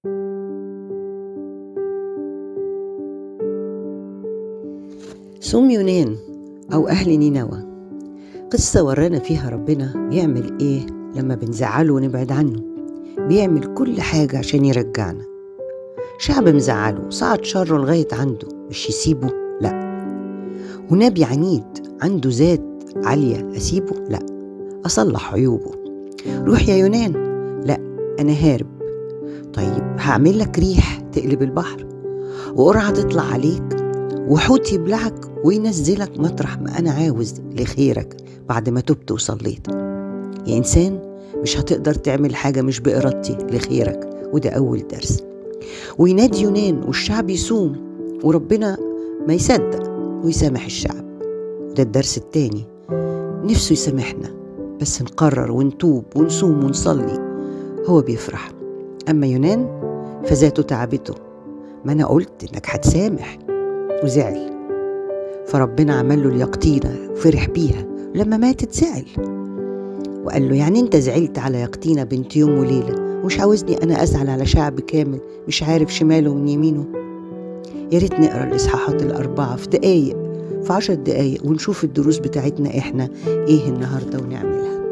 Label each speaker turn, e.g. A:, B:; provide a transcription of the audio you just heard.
A: صوم يونان أو أهل نينوى قصة ورانا فيها ربنا بيعمل إيه لما بنزعله ونبعد عنه بيعمل كل حاجة عشان يرجعنا شعب مزعله صعد شره لغاية عنده مش يسيبه لأ ونبي عنيد عنده ذات عالية أسيبه لأ أصلح عيوبه روح يا يونان لأ أنا هارب طيب هعمل لك ريح تقلب البحر وقرعة تطلع عليك وحوت يبلعك وينزلك مطرح ما أنا عاوز لخيرك بعد ما تبت وصليت يا إنسان مش هتقدر تعمل حاجة مش بإرادتي لخيرك وده أول درس وينادي يونان والشعب يصوم وربنا ما يصدق ويسامح الشعب ده الدرس التاني نفسه يسامحنا بس نقرر ونتوب ونصوم ونصلي هو بيفرح أما يونان فذاته تعبته ما أنا قلت إنك هتسامح وزعل فربنا عمل له اليقطينة وفرح بيها لما ماتت زعل وقال له يعني انت زعلت على يقطينة بنت يوم وليلة مش عاوزني انا ازعل على شعب كامل مش عارف شماله من يمينه يا ريت نقرا الاصحاحات الاربعة في دقايق في عشر دقايق ونشوف الدروس بتاعتنا احنا ايه النهارده ونعملها